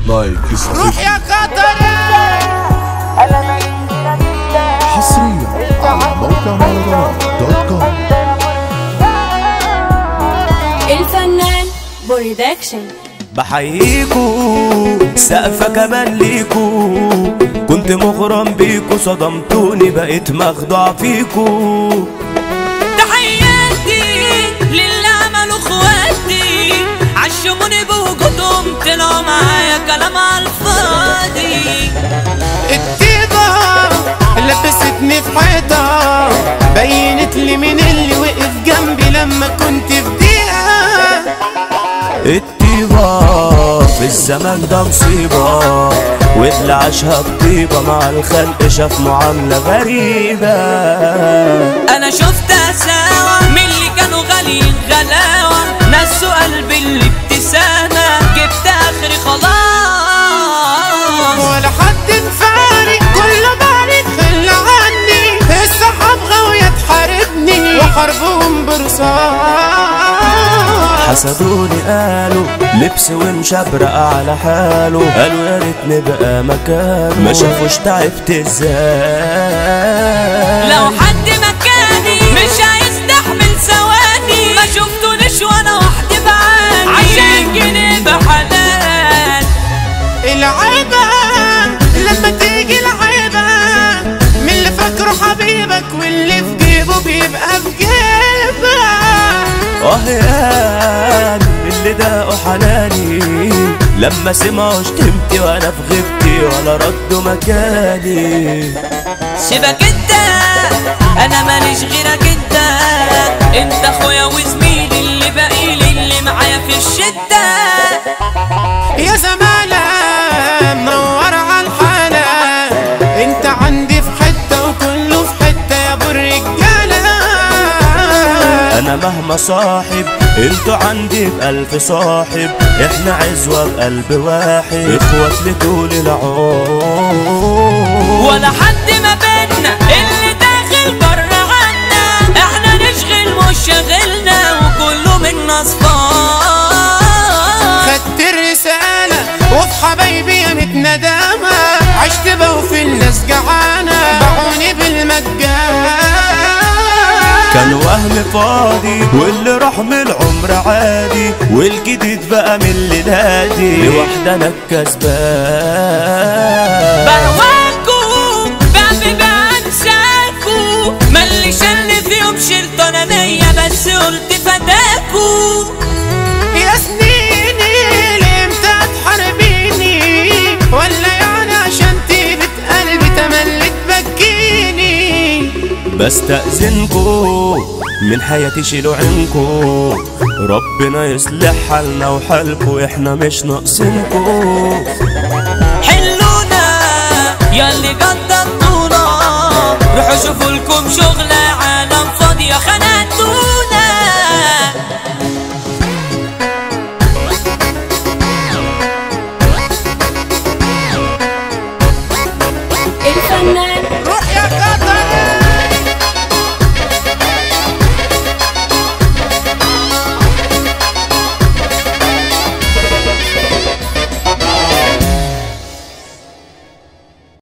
لايك روح يا قطر حصريا على موقع مهرجانات دوت كوم الفنان برودكشن بحييكو سقفة كمان ليكو كنت مغرم بيكو صدمتوني بقيت مخدوع فيكو تحياتي للي عملوا اخواتي عشموني بوجودهم طلعوا معايا كلام على الفاضي الطيبة لبستني في حيطة بينت لي مين اللي وقف جنبي لما كنت في ضيقة الطيبة في الزمن ده مصيبة واللي عاشها بطيبة مع الخلق شاف معاملة غريبة انا شفت سوا من اللي كانوا غاليين غلاوة نسوا قلبي الابتسامة جبت اخري خلاص ولا حد مفارق كله بارد خلى عني السحاب غاوية تحاربني وحربهم برصاص حسدوني قالوا لبس ومشبرق على حاله قالوا يا ريت نبقى مكانه ما شافوش تعبت ازاي لو حد مكاني مش هيستحمل ثواني ما شفتونيش وانا وحدي بعاني عشان جنيه بحلال العيبة لما تيجي العيبة من اللي فاكره حبيبك واللي في جيبه بيبقى في جيبك اه يا اللي داقوا حناني لما سمعوا شتمتي وانا في غيبتي ولا ردوا مكاني سيبك انت انا ماليش غيرك انت انت اخويا وزميلي اللي باقيلي اللي معايا في الشده يا زمالة منور على الحالة انت عندي في حتة وكله في حتة يا ابو الرجالة انا مهما صاحب انتوا عندي بألف صاحب احنا عزوة بقلب واحد اخوات لطول العمر ولا حد ما بينا اللي داخل بره عنا احنا نشغل مش شاغلنا وكله منا صفار خدت الرسالة وفي حبايبي يا ندامة عشت بوفي الناس جعانة باعوني بالمجان كان وهم فاضي واللي راح من العمر عادي والجديد بقى من اللي نادي لوحدنا انا الكسبان بهواكوا بعمي بنساكوا مالي شل فيهم شلت انا نية بس قلت فداكوا يا سنيني لامتى تحاربيني ولا يعني عشان طيبة قلبي تملي تبكيني بستأذنكو من حياتي شيلوا عينكو ربنا يصلح حالنا وحالكو احنا مش ناقصينكو حلونا ياللي قدرتونا روحوا شوفوا لكم شغلة